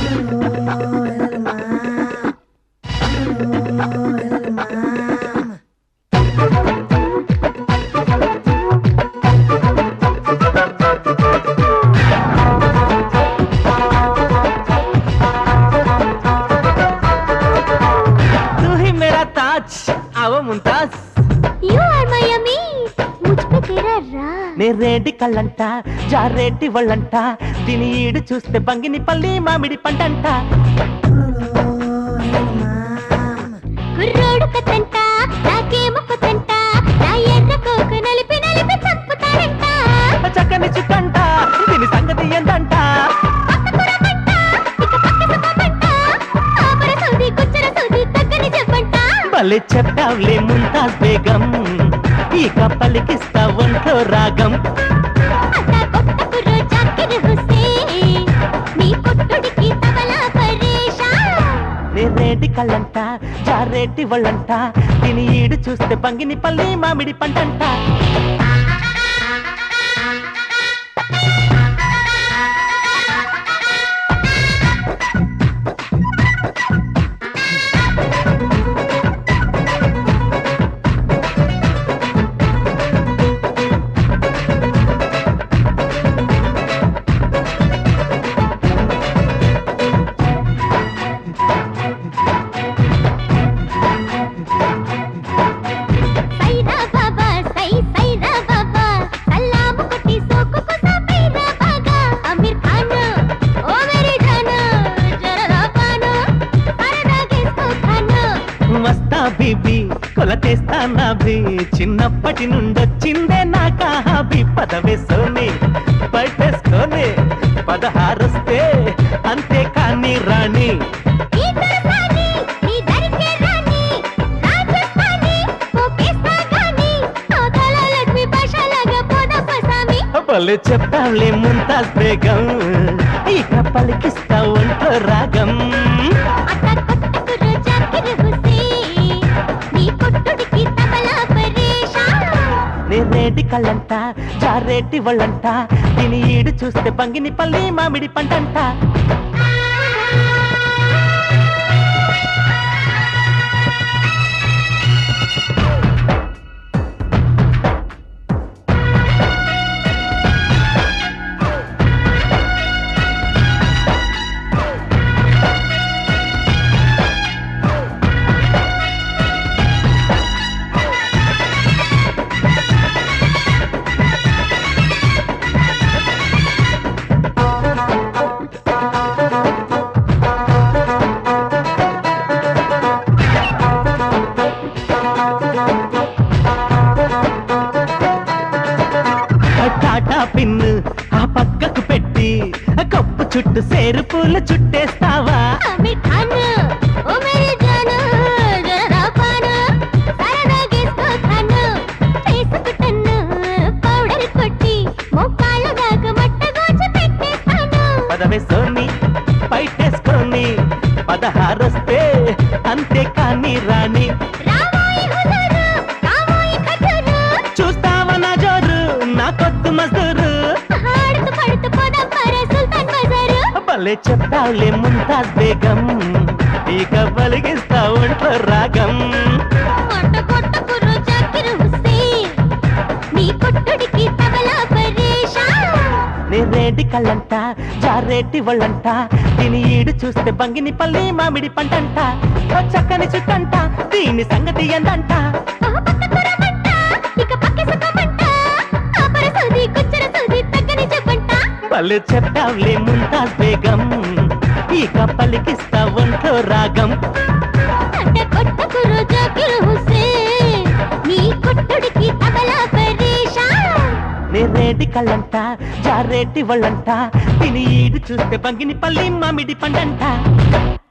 तू ही मेरा ताज आवो Mumtaz You are my yummy. मुझ पे तेरा राज. నే రేడి కళ్ళంట జారేటి వాళ్ళంట దీని ఈడు చూస్తే బంగిని పల్లి మామిడి పంటంట కుర్రోడు కథంట, నాకేమో కొత్తంట. నా ఎర్ర కోక నలిపి నలిపి చంపుతారంట. చక్కని చుట్టంట దీని సంగతి ఎంతంట పక్కకురమంట, ఇక పక్క సుఖమంట. ఆపర సౌది, కుచ్చర సౌది, తగ్గని చెప్పంట. భలే చెప్పావులే ముంతాజ్ బేగం ఇక పలికిస్తా ఒంట్లో రాగం అట్టా కొత్త కుర్రో జాకిర్ హుస్సేన్. నీ కొట్టుడికి తబలా పరేషాన్. నే రేడి కళ్ళంట జారేటి వాళ్ళంట దీని ఈడు చూస్తే బంగిని పల్లి మామిడి పంటంట సైరా బాబా సై సైరా బాబా సలాము కొట్టి సోకుకు సాపైరా బాగా అమీర్ ఖాన్ ఓ మేరీ జాన్ జరా పాను సరదా గేసుకో ఖాన్ వస్తా బీబీ కొలతేస్తా నాభి చిన్నప్పటి నుండొచ్చిందే నాకా హాబీ పదవే సోని పట్టేసుకొని పదహారొస్తే అంతే కానీ రాణి ఈ దర్శాని నీ దరికే రాని రాజస్థాని పోకేస్తా గాని అవతల లక్ష్మి భాషలాగా పోద పసామి భలే చెప్తాంలే ముంతాజ్ బేగం ఇక పలికిస్తా ఒంట్లో రాగం అట్ట కొట్టకు రోజాకిర్ హుస్సేన్ నీ కొట్టుడికి తబలా పరేషాన్ నే రేటి కళ్ళంట జారేటి వాళ్ళంట దీని ఈడు చూస్తే బంగిని పల్లి మామిడి పంటంట టాటా పిన్ను ఆ పక్కకు పెట్టి కప్పు చుట్టూ సేరు పూలు చుట్టేస్తావా అమీర్ ఖాన్ ఓ మేరీ జాన్ జరా పాను సరదా గేసుకో ఖాన్ చేసుకుంటాను పౌడర్ కొట్టి మొక్కాళ్ళ దాకా మట్ట గోచి పెట్టేస్తాను పదవే సోని పైటేసుకొని పదహారొస్తే అంతే కానీ రాణి రామోయి హుజూరు రామోయి ఖజూరు చూస్తావా నా జోరు నా కొద్దు మజూరు ఆడుతూ పడుతూ పోదాం పరే సుల్తాన్ బజారు భలే చెప్తావులే ముంతాజ్ బేగం ఇక పలికిస్తా ఒంట్లో రాగం కొట్ట కొట్ట కుర్రు జాకిర్ హుస్సేన్ నీ కొట్టుడికి తబలా పరేషాన్ నే రేటి కళ్ళంట జారేటి వాళ్ళంట దీని ఈడు చూస్తే బంగిని పల్లి మామిడి పంటంట ఓ చక్కని చుట్టంట దీని సంగతి ఎంతంట పక్కకురమంట, ఇక పక్క సుఖమంట. ఆపర సౌది, కుచ్చర సౌది, తగ్గని చెప్పంట. భలే చెప్తావులే ముంతాజ్ బేగం ఇక పలికిస్తా ఒంట్లో రాగం అడ్డ కొట్టకు రోజాకిర్ హుస్సేన్, నీ కొట్టుడికి తబలా పరేషాన్. నే రేటి కళ్ళంట జారేటి వాళ్ళంట దీని ఈడు చూస్తే బంగిని పల్లి మామిడి పండంట